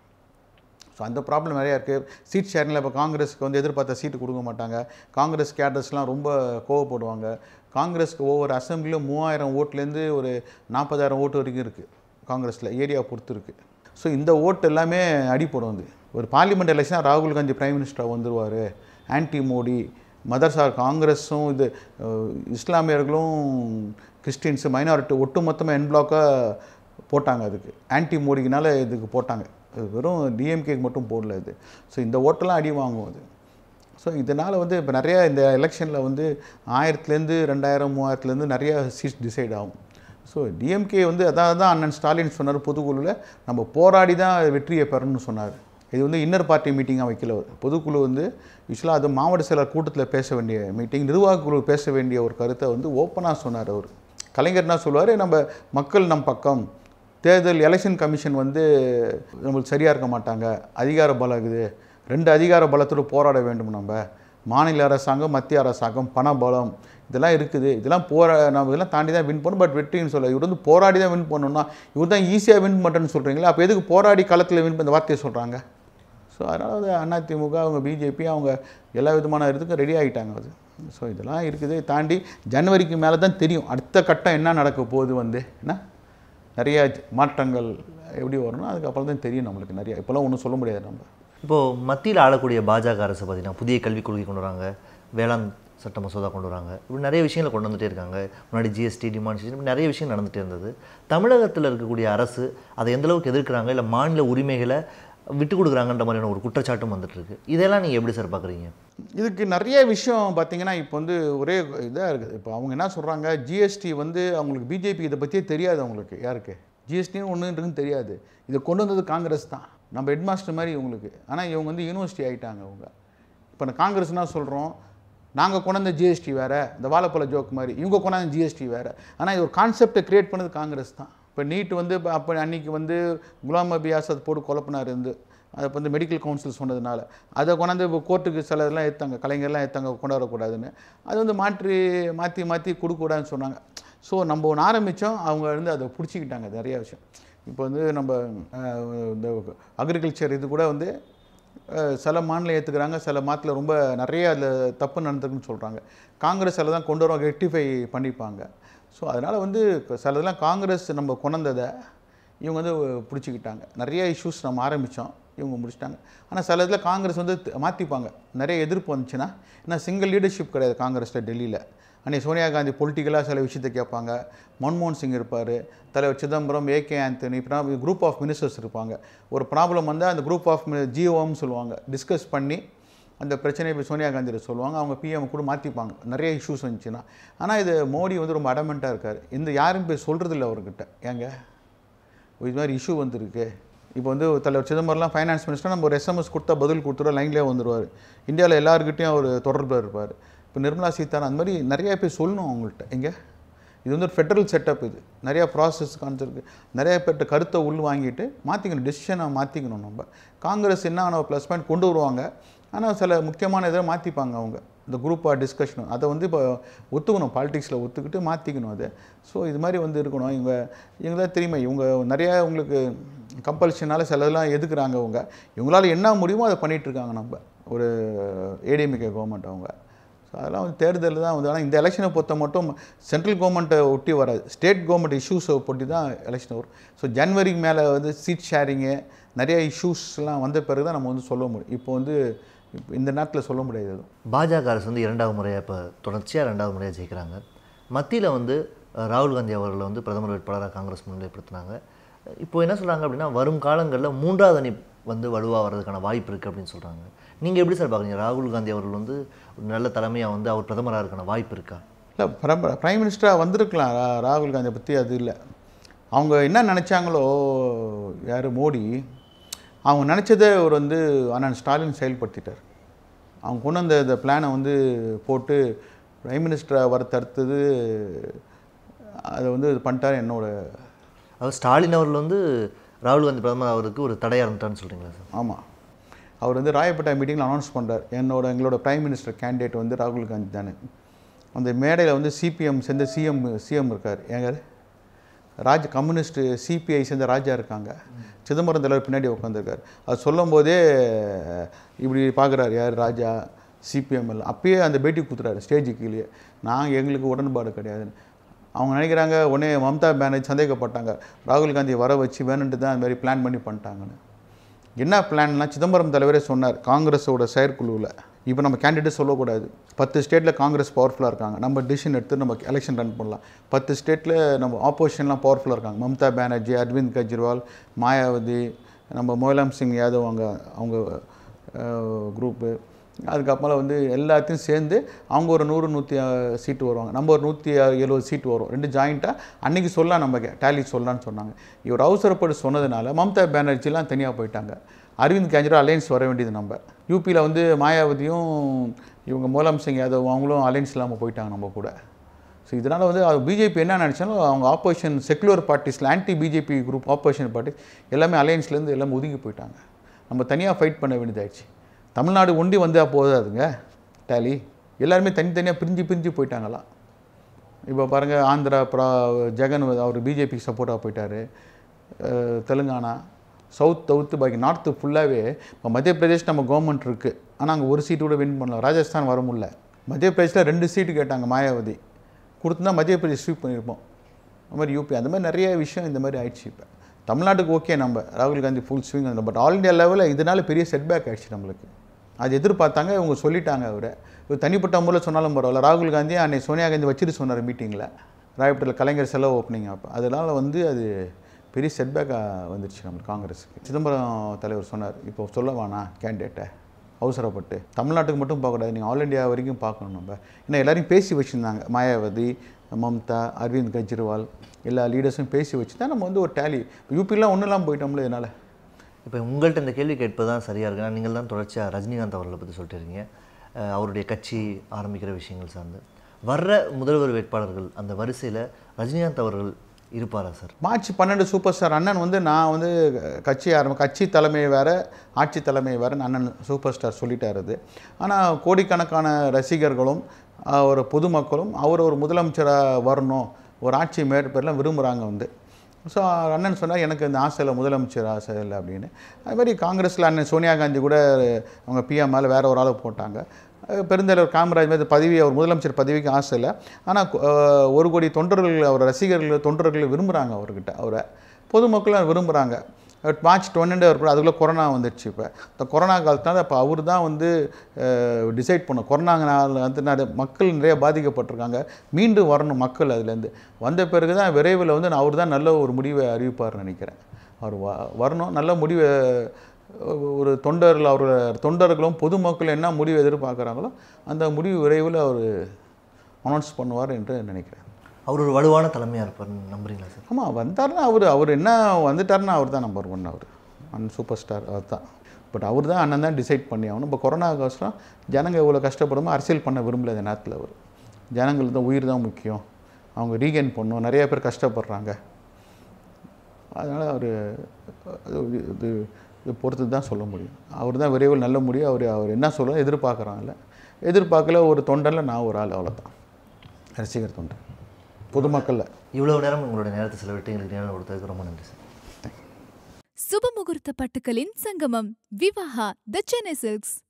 ஸோ அந்த ப்ராப்ளம் நிறையா இருக்குது சீட் ஷேரிங்கில் இப்போ காங்கிரஸ்க்கு வந்து எதிர்பார்த்த சீட்டு கொடுக்க மாட்டாங்க காங்கிரஸ் கேடர்ஸ்லாம் ரொம்ப கோவப்படுவாங்க காங்கிரஸ்க்கு ஒவ்வொரு அசம்பிளிலும் மூவாயிரம் ஓட்டுலேருந்து ஒரு நாற்பதாயிரம் ஓட்டு வரைக்கும் இருக்குது காங்கிரஸில் ஏரியா பொறுத்து இருக்குது ஸோ இந்த ஓட்டு எல்லாமே அடிப்படும் வந்து ஒரு பார்லிமெண்ட் எலெக்ஷன் ராகுல் காந்தி பிரைம் மினிஸ்டர் வந்துருவார் ஆன்டி மோடி மதர்சா காங்கிரஸும் இது அஹ், இஸ்லாமியர்களும் கிறிஸ்டின்ஸு மைனாரிட்டி ஒட்டு மொத்தமாக என் பிளாக்காக போட்டாங்க அதுக்கு ஆன்டி மோடிக்குனால இதுக்கு போட்டாங்க அது வெறும் டிஎம்கேக்கு மட்டும் போடல இது ஸோ இந்த ஓட்டெல்லாம் அடி வாங்கும் அது ஸோ இதனால் வந்து இப்போ நிறையா இந்த எலெக்ஷனில் வந்து ஆயிரத்துலேருந்து ரெண்டாயிரம் மூவாயிரத்துலேருந்து நிறைய சீட்ஸ் டிசைட் ஆகும் ஸோ டிஎம்கே வந்து அதாவது தான் அண்ணன் ஸ்டாலின் சொன்னார் பொதுக்குழுவில் நம்ம போராடி தான் வெற்றியை பெறணும்னு சொன்னார் இது வந்து இன்னர் பார்ட்டி மீட்டிங்காக வைக்கல அவர். பொதுக்குழு வந்து யூஸ்வலாக அது மாவட்ட செயலர் கூட்டத்தில் பேச வேண்டிய மீட்டிங் நிர்வாக குழு பேச வேண்டிய ஒரு கருத்தை வந்து ஓப்பனாக சொன்னார் அவர் கலைஞர் என்ன சொல்லுவார் நம்ம மக்கள் நம் பக்கம் தேர்தல் எலெக்ஷன் கமிஷன் வந்து நம்மளுக்கு சரியாக இருக்க மாட்டாங்க அதிகார பலம் இருக்குது ரெண்டு அதிகார பலத்தோடு போராட வேண்டும் நம்ம மாநில அரசாங்கம் மத்திய அரசாங்கம் பண பலம் இதெல்லாம் இருக்குது இதெல்லாம் போரா நம்ம இதெல்லாம் தாண்டி தான் வின் பண்ணணும் பட் வெற்றின்னு சொல்ல இவர் வந்து போராடி தான் வின் பண்ணணும்னா இவர் தான் ஈஸியாக வின் பண்ணுறேன்னு சொல்கிறீங்களா அப்போ எதுக்கு போராடி களத்தில் வின் பண்ண வார்த்தையை சொல்கிறாங்க ஸோ அதனால் வந்து அதிமுக அவங்க பிஜேபி அவங்க எல்லா விதமான இதுக்கும் ரெடி ஆகிட்டாங்க அது ஸோ இதெல்லாம் இருக்குது தாண்டி ஜனவரிக்கு மேலே தான் தெரியும் அடுத்த கட்டம் என்ன நடக்க போகுது வந்து என்ன நிறைய மாற்றங்கள் எப்படி வரணும் அதுக்கப்புறம் தான் தெரியும் நம்மளுக்கு நிறைய இப்போல்லாம் ஒன்றும் சொல்ல முடியாது நம்ம இப்போது மத்தியில் ஆளக்கூடிய பாஜக அரசு பார்த்தீங்கன்னா புதிய கல்விக் கொள்கை கொண்டு வராங்க வேளாண் சட்ட மசோதா கொண்டு வராங்க இப்படி நிறைய விஷயங்களை கொண்டு வந்துட்டே இருக்காங்க முன்னாடி ஜிஎஸ்டி டிமானிசேஷன் இப்படி நிறைய விஷயம் நடந்துகிட்டே இருந்தது தமிழகத்தில் இருக்கக்கூடிய அரசு அதை எந்த அளவுக்கு எதிர்க்கிறாங்க இல்லை மாநில உரிமைகளை விட்டு கொடுக்குறாங்கன்ற மாதிரியான ஒரு குற்றச்சாட்டும் வந்துட்டு இருக்கு இதெல்லாம் நீங்கள் எப்படி சார் பார்க்குறீங்க இதுக்கு நிறைய விஷயம் பார்த்தீங்கன்னா இப்போ வந்து ஒரே இதாக இருக்குது இப்போ அவங்க என்ன சொல்கிறாங்க ஜிஎஸ்டி வந்து அவங்களுக்கு பிஜேபி இதை பற்றியே தெரியாது அவங்களுக்கு யாருக்கு ஜிஎஸ்டின்னு ஒன்று இருக்குன்னு தெரியாது இதை கொண்டு வந்தது காங்கிரஸ் தான் நம்ம ஹெட்மாஸ்டர் மாதிரி இவங்களுக்கு ஆனால் இவங்க வந்து யூனிவர்சிட்டி ஆகிட்டாங்க அவங்க இப்போ நான் காங்கிரஸ்னா சொல்கிறோம் நாங்கள் கொண்டாந்த ஜிஎஸ்டி வேறு இந்த வாழைப்பழ ஜோக் மாதிரி இவங்க கொண்டாந்த ஜிஎஸ்டி வேறு ஆனால் இது ஒரு கான்செப்டை கிரியேட் பண்ணது காங்கிரஸ் தான் இப்போ நீட் வந்து இப்போ அப்போ அன்னைக்கு வந்து குலாம் நபி ஆசாத் போட்டு குழப்பினார் இருந்து அதை வந்து மெடிக்கல் கவுன்சில் சொன்னதுனால அதை கொண்டாந்து இப்போ கோர்ட்டுக்கு சில இதெல்லாம் ஏற்றாங்க கலைஞர்லாம் ஏற்றாங்க கொண்டாடக்கூடாதுன்னு அது வந்து மாற்றி மாற்றி மாற்றி கொடுக்கக்கூடாதுன்னு சொன்னாங்க ஸோ நம்ம ஒன்று ஆரம்பித்தோம் அவங்க வந்து அதை பிடிச்சிக்கிட்டாங்க நிறைய விஷயம் இப்போ வந்து நம்ம அஹ், இந்த அக்ரிகல்ச்சர் இது கூட வந்து அஹ், சில மாநிலம் ஏற்றுக்கிறாங்க சில மாநிலத்தில் ரொம்ப நிறைய அதில் தப்பு நடந்திருக்குன்னு சொல்கிறாங்க காங்கிரஸ் அதில் தான் கொண்டு வரும் ரெக்டிஃபை பண்ணிப்பாங்க ஸோ அதனால் வந்து சிலதெல்லாம் காங்கிரஸ் நம்ம கொண்டதை இவங்க வந்து பிடிச்சிக்கிட்டாங்க நிறைய இஷ்யூஸ் நம்ம ஆரம்பித்தோம் இவங்க முடிச்சிட்டாங்க ஆனால் சில இதில் காங்கிரஸ் வந்து த- மாற்றிப்பாங்க நிறைய எதிர்ப்பு வந்துச்சுன்னா ஏன்னா சிங்கிள் லீடர்ஷிப் கிடையாது காங்கிரஸில் டெல்லியில் அன்னைக்கு சோனியா காந்தி பொலிட்டிக்கலாக சில விஷயத்தை கேட்பாங்க மன்மோகன் சிங் இருப்பார் தலைவர் சிதம்பரம் ஏகே ஆந்தனி இப்போ குரூப் ஆஃப் மினிஸ்டர்ஸ் இருப்பாங்க ஒரு ப்ராப்ளம் வந்தால் அந்த குரூப் ஆஃப் ஜிஓன்னு சொல்லுவாங்க டிஸ்கஸ் பண்ணி அந்த பிரச்சனையை போய் சோனியா காந்தியில் சொல்லுவாங்க அவங்க பிஎம் கூட மாற்றிப்பாங்க நிறைய இஷ்யூஸ் வந்துச்சுன்னா ஆனால் இது மோடி வந்து ரொம்ப அடமெண்ட்டாக இருக்கார் இந்த யாரும் போய் சொல்கிறதில்ல அவர்கிட்ட ஏங்க இது மாதிரி இஷ்யூ வந்திருக்கு இப்போ வந்து தலைவர் சிதம்பரம்லாம் ஃபைனான்ஸ் மினிஸ்டர் நம்ம ஒரு எஸ்எம்எஸ் கொடுத்தா பதில் கொடுத்துருவா லைன்லேயே வந்துடுவார் இந்தியாவில் எல்லாருக்கிட்டையும் அவர் தொடர்பில் இருப்பார் இப்போ நிர்மலா சீதாராமன் அந்த மாதிரி நிறைய பேர் சொல்லணும் அவங்கள்ட்ட எங்க இது வந்து ஒரு ஃபெடரல் செட்டப் இது நிறைய ப்ராசஸ் கான்செப்ட் நிறைய பேர்கிட்ட கருத்தை உள் வாங்கிட்டு மாற்றிக்கணும் டெசிஷனை மாற்றிக்கணும் நம்ம காங்கிரஸ் என்ன ஆன ப்ளஸ் பாயிண்ட் கொண்டு வருவாங்க ஆனால் சில முக்கியமான இதை மாற்றிப்பாங்க அவங்க இந்த குரூப்பாக டிஸ்கஷன் அதை வந்து இப்போ ஒத்துக்கணும் பாலிடிக்ஸில் ஒத்துக்கிட்டு மாற்றிக்கணும் அதை ஸோ இது மாதிரி வந்து இருக்கணும் இவங்க இவங்க தான் தெரியுமா இவங்க நிறையா உங்களுக்கு கம்பல்ஷனால் சிலதெல்லாம் எதுக்குறாங்க அவங்க இவங்களால என்ன முடியுமோ அதை பண்ணிட்டு இருக்காங்க நம்ம ஒரு ஏடிஎம்கே கவர்மெண்ட் அவங்க ஸோ அதெல்லாம் வந்து தேர்தலில் தான் வந்து ஆனால் இந்த எலெக்ஷனை பொறுத்த மட்டும் சென்ட்ரல் கவர்மெண்ட்டை ஒட்டி வராது ஸ்டேட் கவர்மெண்ட் இஷ்யூஸை பொட்டி தான் எலெக்ஷன் வரும் ஸோ ஜனவரிக்கு மேலே வந்து சீட் ஷேரிங்கு நிறைய இஷ்யூஸ்லாம் வந்த பிறகு தான் நம்ம வந்து சொல்ல முடியும் இப்போ வந்து இப்போ இந்த நேரத்தில் சொல்ல முடியாது எதுவும் பாஜக அரசு வந்து இரண்டாவது முறையாக இப்போ தொடர்ச்சியாக ரெண்டாவது முறையாக ஜெயிக்கிறாங்க மத்தியில் வந்து அஹ், ராகுல் காந்தி அவர்களை வந்து பிரதமர் வேட்பாளராக காங்கிரஸ் முன்னிலைப்படுத்தினாங்க இப்போ என்ன சொல்கிறாங்க அப்படின்னா வரும் காலங்களில் மூன்றாவது அணி வந்து வலுவாக வர்றதுக்கான வாய்ப்பு இருக்குது அப்படின்னு சொல்கிறாங்க நீங்கள் எப்படி சார் பார்க்குறீங்க ராகுல் காந்தி அவர்கள் வந்து ஒரு நல்ல தலைமையாக வந்து அவர் பிரதமராக இருக்கான வாய்ப்பு இருக்கா இல்லை பிரைம் மினிஸ்டராக வந்திருக்கலாம் ரா- ராகுல் காந்தியை பற்றி அது இல்லை அவங்க என்ன நினச்சாங்களோ யார் மோடி அவங்க நினச்சதை அவர் வந்து அண்ணன் ஸ்டாலின் செயல்படுத்திட்டார் அவங்க கொண்டு வந்த இந்த பிளானை வந்து போட்டு பிரைம் மினிஸ்டராக வர தடுத்தது அதை வந்து இது பண்ணிட்டார் என்னோட அவர் ஸ்டாலின் அவர்கள் வந்து ராகுல் காந்தி பிரதமர் அவருக்கு ஒரு தடையாக இருந்துட்டான்னு சொல்கிறீங்களா சார் ஆமாம் அவர் வந்து ராயப்பேட்டை மீட்டிங்கில் அனௌன்ஸ் பண்ணுறார் என்னோட எங்களோட பிரைம் மினிஸ்டர் கேண்டிடேட் வந்து ராகுல் காந்தி தானே அந்த மேடையில் வந்து சிபிஎம் சேர்ந்த சிஎம் சிஎம் இருக்கார் ஏங்க ராஜ் கம்யூனிஸ்ட் சிபிஐ சேர்ந்த ராஜா இருக்காங்க சிதம்பரம் தலைவர் பின்னாடி உட்காந்துருக்காரு அது சொல்லும் போதே இப்படி பார்க்குறாரு யார் ராஜா சிபிஎம் எல்லாம் அப்பயே அந்த பேட்டி கொடுத்துறாரு ஸ்டேஜுக்கு கீழே நாங்கள் எங்களுக்கு உடன்பாடு கிடையாதுன்னு அவங்க நினைக்கிறாங்க உடனே மம்தா பானர்ஜி சந்தேகப்பட்டாங்க ராகுல் காந்தி வர வச்சு வேணுன்ட்டு தான் அந்த மாதிரி பிளான் பண்ணி பண்ணிட்டாங்கன்னு என்ன பிளான்னா சிதம்பரம் தலைவரே சொன்னார் காங்கிரஸோட செயற்குழுவில் இப்போ நம்ம கேண்டிடேட் சொல்லக்கூடாது பத்து ஸ்டேட்டில் காங்கிரஸ் பவர்ஃபுல்லாக இருக்காங்க நம்ம டிசிஷன் எடுத்து நம்ம எலெக்ஷன் ரன் பண்ணலாம் பத்து ஸ்டேட்டில் நம்ம ஆப்போசிஷன்லாம் பவர்ஃபுல்லாக இருக்காங்க மம்தா பானர்ஜி அரவிந்த் கெஜ்ரிவால் மாயாவதி நம்ம முலாயம் சிங் யாதவ் அவங்க அவங்க குரூப்பு அதுக்கப்புறம் வந்து எல்லாத்தையும் சேர்ந்து அவங்க ஒரு நூறு நூற்றி சீட்டு வருவாங்க நம்ம ஒரு நூற்றி எழுபது சீட்டு வரும் ரெண்டு ஜாயிண்ட்டாக அன்றைக்கி சொல்லலாம் நம்ம டேலி சொல்லலாம்னு சொன்னாங்க இவர் அவசரப்பட்டு சொன்னதுனால மம்தா பானர்ஜிலாம் தனியாக போயிட்டாங்க அரவிந்த் கெஜ்ரிவால் அலையன்ஸ் வர வேண்டியது நம்ம யூபியில் வந்து மாயாவதியும் இவங்க முலாயம் சிங் யாதவ் அவங்களும் அலையன்ஸ் இல்லாமல் போயிட்டாங்க நம்ம கூட ஸோ இதனால் வந்து பிஜேபி என்ன நினச்சாலும் அவங்க ஆப்போசிஷன் செக்குலர் பார்ட்டிஸில் anti BJP group opposition parties எல்லாமே அலையன்ஸ்லேருந்து எல்லாமே ஒதுங்கி போயிட்டாங்க நம்ம தனியாக ஃபைட் பண்ண வேண்டியதாயிடுச்சு தமிழ்நாடு ஒண்டி வந்தால் போதாதுங்க டேலி எல்லாருமே தனித்தனியாக பிரிஞ்சு பிரிஞ்சு போயிட்டாங்களாம் இப்போ பாருங்கள் ஆந்திரா பிரா ஜெகன் அவர் பிஜேபி சப்போர்ட்டாக போயிட்டார் தெலுங்கானா சவுத் தவுத்து பாக்கி நார்த்து ஃபுல்லாகவே இப்போ மத்திய பிரதேஷ் நம்ம கவர்மெண்ட் இருக்குது ஆனால் அங்கே ஒரு சீட்டு கூட வின் பண்ணலாம் ராஜஸ்தான் வர முடியல மத்திய பிரதேஷில் ரெண்டு சீட்டு கேட்டாங்க மாயாவதி கொடுத்துருந்தா மத்திய பிரதேஷ் ஸ்வீப் பண்ணியிருப்போம் அந்த மாதிரி யூபி அந்த மாதிரி நிறைய விஷயம் இந்த மாதிரி ஆயிடுச்சு இப்போ தமிழ்நாட்டுக்கு ஓகே நம்ம ராகுல் காந்தி ஃபுல் ஸ்விங் அந்த பட் ஆல் இந்தியா லெவலில் இதனால பெரிய செட்பேக் ஆயிடுச்சு நம்மளுக்கு அது எதிர்பார்த்தாங்க இவங்க சொல்லிட்டாங்க அவரை இவர் தனிப்பட்ட முறையில் சொன்னாலும் பரவாயில்ல ராகுல் காந்தி அன்னை சோனியா காந்தி வச்சுட்டு சொன்னார் மீட்டிங்கில் ராயப்பேட்டில் கலைஞர் செலவு ஓப்பனிங் அப்போ அதனால் வந்து அது பெரிய செட்பேக்காக வந்துருச்சு நம்மளுக்கு காங்கிரஸுக்கு சிதம்பரம் தலைவர் சொன்னார் இப்போ சொல்ல வேணாம் கேண்டிடேட்டை அவசரப்பட்டு தமிழ்நாட்டுக்கு மட்டும் பார்க்கக்கூடாது நீங்கள் ஆல் இந்தியா வரைக்கும் பார்க்கணும் நம்ம ஏன்னா எல்லாரையும் பேசி வச்சுருந்தாங்க மாயாவதி மம்தா அரவிந்த் கெஜ்ரிவால் எல்லா லீடர்ஸும் பேசி வச்சு தான் நம்ம வந்து ஒரு டேலி யூபிலாம் ஒன்றும் இல்லாமல் போயிட்டோம்ல இதனால் இப்போ உங்கள்கிட்ட இந்த கேள்வி கேட்பது தான் சரியாக இருக்கு ஏன்னா நீங்கள் தான் தொடர்ச்சியாக ரஜினிகாந்த் அவர்களை பற்றி சொல்லிட்டு இருக்கீங்க அஹ் அவருடைய கட்சி ஆரம்பிக்கிற விஷயங்கள் சார்ந்து வர்ற முதல்வர் வேட்பாளர்கள் அந்த வரிசையில் ரஜினிகாந்த் அவர்கள் இருப்பாரா சார் மார்ச் பன்னெண்டு சூப்பர் ஸ்டார் அண்ணன் வந்து நான் வந்து கட்சி ஆரம்ப கட்சி தலைமை வேறு ஆட்சி தலைமை வேறு அண்ணன் சூப்பர் ஸ்டார் சொல்லிட்டார் அது ஆனால் கோடிக்கணக்கான ரசிகர்களும் ஆஹ், ஒரு பொதுமக்களும் அவர் ஒரு முதலமைச்சராக வரணும் ஒரு ஆட்சி மேற்பெறலாம் விரும்புகிறாங்க வந்து ஸோ அண்ணன் சொன்னார் எனக்கு இந்த ஆசை இல்லை முதலமைச்சர் ஆசை இல்லை அப்படின்னு அது மாதிரி காங்கிரஸில் அண்ணன் சோனியா காந்தி கூட அவங்க பிஎம் மேலே வேற ஒரு ஆளை போட்டாங்க அஹ் பெருந்தலைவர் காமராஜ் மீது பதவி அவர் முதலமைச்சர் பதவிக்கு ஆசை இல்லை ஆனால் ஒரு கோடி தொண்டர்கள் அவர் ரசிகர்கள் தொண்டர்கள் விரும்புகிறாங்க அவர்கிட்ட அவரை பொதுமக்களும் விரும்புகிறாங்க மார்ச் டுவெண்ட்டி அவர் அதுக்குள்ளே கொரோனா வந்துடுச்சு இப்போ இந்த கொரோனா காலத்தினால இப்போ அவர் தான் வந்து டிசைட் பண்ணும் கொரோனாங்கனால வந்து நிறைய மக்கள் நிறைய பாதிக்கப்பட்டிருக்காங்க மீண்டும் வரணும் மக்கள் அதுலேருந்து வந்த பிறகு தான் விரைவில் வந்து அவர் தான் நல்ல ஒரு முடிவை அறிவிப்பார்னு நினைக்கிறேன் அவர் வ வரணும் நல்ல முடிவை ஒரு தொண்டர்கள் அவர் தொண்டர்களும் பொதுமக்கள் என்ன முடிவு எதிர்பார்க்குறாங்களோ அந்த முடிவு விரைவில் அவர் அனௌன்ஸ் பண்ணுவார் என்று நினைக்கிறேன் அவர் ஒரு வலுவான தலைமையாக இருப்பார்னு நம்புறீங்களா சார் ஆமாம் வந்தாருன்னா அவர் அவர் என்ன வந்துட்டாருன்னா அவர் தான் நம்பர் ஒன் அவர் அன் சூப்பர் ஸ்டார் அவர் தான் பட் அவர் தான் அண்ணன் தான் டிசைட் பண்ணி ஆகணும் இப்போ கொரோனா கஷ்டம் ஜனங்க எவ்வளோ கஷ்டப்படுமோ அரசியல் பண்ண விரும்பல இந்த நேரத்தில் அவர் ஜனங்களுக்கு தான் உயிர் தான் முக்கியம் அவங்க ரீகெயின் பண்ணணும் நிறைய பேர் கஷ்டப்படுறாங்க அதனால் அவர் அது இது இது பொறுத்து தான் சொல்ல முடியும் அவர் தான் விரைவில் நல்ல முடியும் அவர் அவர் என்ன சொல்ல எதிர்பார்க்குறாங்கல்ல எதிர்பார்க்கல ஒரு தொண்டனில் நான் ஒரு ஆள் அவ்வளோதான் ரசிகர் தொண்டன் பொதுமக்களில் இவ்வளவு நேரம் உங்களுடைய நேரத்தை செலவிட்டு எங்களுக்கு நேரம் கொடுத்ததுக்கு ரொம்ப நன்றி சார் சுபமுகூர்த்த பட்டுக்களின் சங்கமம் விவாஹா த சென்னை சில்க்ஸ்